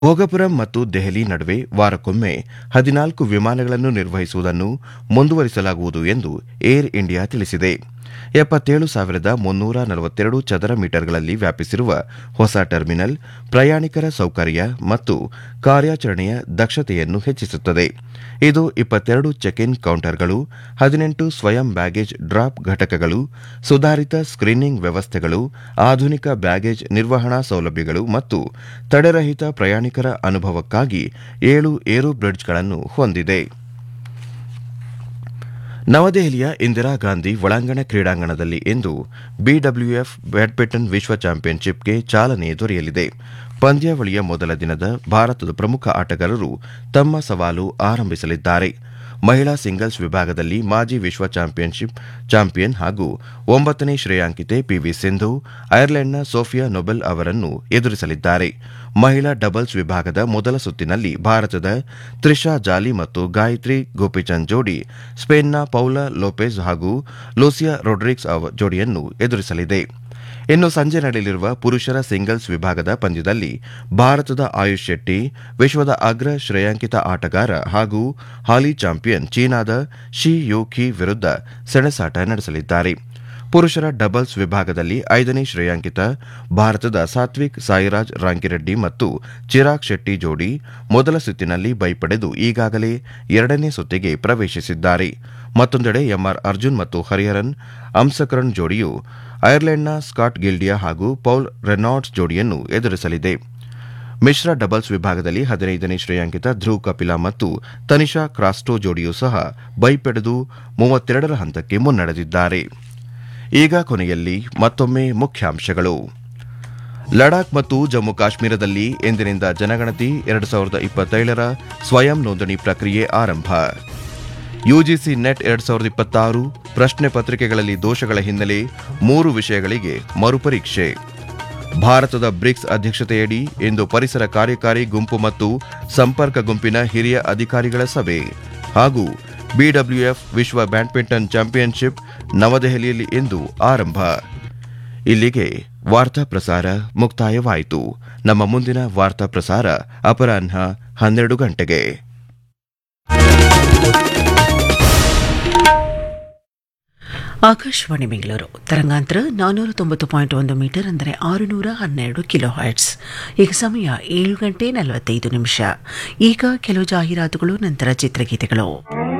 ಭೋಗಪುರಂ ಮತ್ತು ದೆಹಲಿ ನಡುವೆ ವಾರಕ್ಕೊಮ್ಮೆ ಹದಿನಾಲ್ಕು ವಿಮಾನಗಳನ್ನು ನಿರ್ವಹಿಸುವುದನ್ನು ಮುಂದುವರಿಸಲಾಗುವುದು ಎಂದು ಏರ್ ಇಂಡಿಯಾ ತಿಳಿಸಿದೆ ಎಪ್ಪತ್ತೇಳು ಸಾವಿರದ ಮುನ್ನೂರ ನಲವತ್ತೆರಡು ಚದರ ಮೀಟರ್ಗಳಲ್ಲಿ ವ್ಯಾಪಿಸಿರುವ ಹೊಸ ಟರ್ಮಿನಲ್ ಪ್ರಯಾಣಿಕರ ಸೌಕರ್ಯ ಮತ್ತು ಕಾರ್ಯಾಚರಣೆಯ ದಕ್ಷತೆಯನ್ನು ಹೆಚ್ಚಿಸುತ್ತದೆ ಇದು ಇಪ್ಪತ್ತೆರಡು ಚೆಕ್ ಇನ್ ಕೌಂಟರ್ಗಳು ಹದಿನೆಂಟು ಸ್ವಯಂ ಬ್ಯಾಗೇಜ್ ಡ್ರಾಪ್ ಘಟಕಗಳು ಸುಧಾರಿತ ಸ್ಕ್ರೀನಿಂಗ್ ವ್ಯವಸ್ಥೆಗಳು ಆಧುನಿಕ ಬ್ಯಾಗೇಜ್ ನಿರ್ವಹಣಾ ಸೌಲಭ್ಯಗಳು ಮತ್ತು ತಡೆರಹಿತ ಪ್ರಯಾಣಿಕರ ಅನುಭವಕ್ಕಾಗಿ ಏಳು ಏರೋ ಬ್ರಿಡ್ಜ್ಗಳನ್ನು ಹೊಂದಿದೆ ನವದೆಹಲಿಯ ಇಂದಿರಾ ಗಾಂಧಿ ಒಳಾಂಗಣ ಕ್ರೀಡಾಂಗಣದಲ್ಲಿ ಇಂದು ಬಿಡಬ್ಲ್ಯೂಎಫ್ ಬ್ಯಾಡ್ಮಿಂಟನ್ ವಿಶ್ವ ಚಾಂಪಿಯನ್ಶಿಪ್ಗೆ ಚಾಲನೆ ದೊರೆಯಲಿದೆ ಪಂದ್ಯಾವಳಿಯ ಮೊದಲ ದಿನದ ಭಾರತದ ಪ್ರಮುಖ ಆಟಗಾರರು ತಮ್ಮ ಸವಾಲು ಆರಂಭಿಸಲಿದ್ದಾರೆ ಮಹಿಳಾ ಸಿಂಗಲ್ಸ್ ವಿಭಾಗದಲ್ಲಿ ಮಾಜಿ ವಿಶ್ವ ಚಾಂಪಿಯನ್ಶಿಪ್ ಚಾಂಪಿಯನ್ ಹಾಗೂ ಒಂಬತ್ತನೇ ಶ್ರೇಯಾಂಕಿತೆ ಪಿವಿ ಸಿಂಧು ಐರ್ಲೆಂಡ್ನ ಸೋಫಿಯಾ ನೊಬೆಲ್ ಅವರನ್ನು ಎದುರಿಸಲಿದ್ದಾರೆ ಮಹಿಳಾ ಡಬಲ್ಸ್ ವಿಭಾಗದ ಮೊದಲ ಸುತ್ತಿನಲ್ಲಿ ಭಾರತದ ತ್ರಿಷಾ ಜಾಲಿ ಮತ್ತು ಗಾಯತ್ರಿ ಗೋಪಿಚಂದ್ ಜೋಡಿ ಸ್ಪೇನ್ನ ಪೌಲಾ ಲೋಪೆಜ್ ಹಾಗೂ ಲೂಸಿಯಾ ರೊಡ್ರಿಕ್ಸ್ ಜೋಡಿಯನ್ನು ಎದುರಿಸಲಿದೆ ಇನ್ನು ಸಂಜೆ ನಡೆಯಲಿರುವ ಪುರುಷರ ಸಿಂಗಲ್ಸ್ ವಿಭಾಗದ ಪಂದ್ಯದಲ್ಲಿ ಭಾರತದ ಆಯುಷ್ ಶೆಟ್ಟಿ ವಿಶ್ವದ ಅಗ್ರ ಶ್ರೇಯಾಂಕಿತ ಆಟಗಾರ ಹಾಗೂ ಹಾಲಿ ಚಾಂಪಿಯನ್ ಚೀನಾದ ಶಿ ಯೂಖಿ ವಿರುದ್ಧ ಸೆಣಸಾಟ ನಡೆಸಲಿದ್ದಾರೆ ಪುರುಷರ ಡಬಲ್ಸ್ ವಿಭಾಗದಲ್ಲಿ ಐದನೇ ಶ್ರೇಯಾಂಕಿತ ಭಾರತದ ಸಾತ್ವಿಕ್ ಸಾಯಿರಾಜ್ ರಾಂಕಿರೆಡ್ಡಿ ಮತ್ತು ಚಿರಾಗ್ ಶೆಟ್ಟಿ ಜೋಡಿ ಮೊದಲ ಸುತ್ತಿನಲ್ಲಿ ಬೈ ಪಡೆದು ಈಗಾಗಲೇ ಎರಡನೇ ಸುತ್ತಿಗೆ ಪ್ರವೇಶಿಸಿದ್ದಾರೆ ಮತ್ತೊಂದೆಡೆ ಎಂಆರ್ ಅರ್ಜುನ್ ಮತ್ತು ಹರಿಹರನ್ ಅಂಸಕರಣ್ ಜೋಡಿಯು ಐರ್ಲೆಂಡ್ನ ಸ್ಕಾಟ್ ಗಿಲ್ಡಿಯಾ ಹಾಗೂ ಪೌಲ್ ರೆನಾಲ್ಡ್ಸ್ ಜೋಡಿಯನ್ನು ಎದುರಿಸಲಿದೆ ಮಿಶ್ರ ಡಬಲ್ಸ್ ವಿಭಾಗದಲ್ಲಿ ಹದಿನೈದನೇ ಶ್ರೇಯಾಂಕಿತ ಧ್ರುವ್ ಕಪಿಲಾ ಮತ್ತು ತನಿಷಾ ಕ್ರಾಸ್ಟೋ ಜೋಡಿಯೂ ಸಹ ಬೈ ಪಡೆದು ಮೂವತ್ತೆರಡರ ಹಂತಕ್ಕೆ ಮುನ್ನಡೆದಿದ್ದಾರೆ ಈಗ ಕೊನೆಯಲ್ಲಿ ಮತ್ತೊಮ್ಮೆ ಮುಖ್ಯಾಂಶಗಳು ಲಡಾಖ್ ಮತ್ತು ಜಮ್ಮು ಕಾಶ್ಮೀರದಲ್ಲಿ ಇಂದಿನಿಂದ ಜನಗಣತಿ ಎರಡು ಸಾವಿರದ ಇಪ್ಪತ್ತೇಳರ ಸ್ವಯಂ ನೋಂದಣಿ ಪ್ರಕ್ರಿಯೆ ಆರಂಭ ಯುಜಿಸಿ ನೆಟ್ ಎರಡು ಸಾವಿರದ ಇಪ್ಪತ್ತಾರು ಪ್ರಶ್ನೆ ಪತ್ರಿಕೆಗಳಲ್ಲಿ ದೋಷಗಳ ಹಿನ್ನೆಲೆ ಮೂರು ವಿಷಯಗಳಿಗೆ ಮರುಪರೀಕ್ಷೆ ಭಾರತದ ಬ್ರಿಕ್ಸ್ ಅಧ್ಯಕ್ಷತೆಯಡಿ ಇಂದು ಪರಿಸರ ಕಾರ್ಯಕಾರಿ ಗುಂಪು ಮತ್ತು ಸಂಪರ್ಕ ಗುಂಪಿನ ಹಿರಿಯ ಅಧಿಕಾರಿಗಳ ಸಭೆ ಹಾಗೂ ಬಿಡಬ್ಲ್ಯೂಎಫ್ ವಿಶ್ವ ಬ್ಯಾಡ್ಮಿಂಟನ್ ಚಾಂಪಿಯನ್ಶಿಪ್ ನವದೆಹಲಿಯಲ್ಲಿ ಇಂದು ಆರಂಭ ಇಲ್ಲಿಗೆ ವಾರ್ತಾ ಪ್ರಸಾರ ಮುಕ್ತಾಯವಾಯಿತು ನಮ್ಮ ಮುಂದಿನ ವಾರ್ತಾ ಪ್ರಸಾರ ಅಪರಾಹ್ನ ಹನ್ನೆರಡು ಗಂಟೆಗೆ ಆಕಾಶವಾಣಿ ಬೆಂಗಳೂರು ತರಂಗಾಂತರ ನಾನ್ನೂರ ತೊಂಬತ್ತು ಪಾಯಿಂಟ್ ಒಂದು ಮೀಟರ್ ಅಂದರೆ ಆರುನೂರ ಹನ್ನೆರಡು ಕಿಲೋ ಹರ್ಟ್ಸ್ ಈಗ ಸಮಯ ಏಳು ಗಂಟೆ ನಲವತ್ತೈದು ನಿಮಿಷ ಈಗ ಕೆಲವು ಜಾಹೀರಾತುಗಳು ನಂತರ ಚಿತ್ರಗೀತೆಗಳು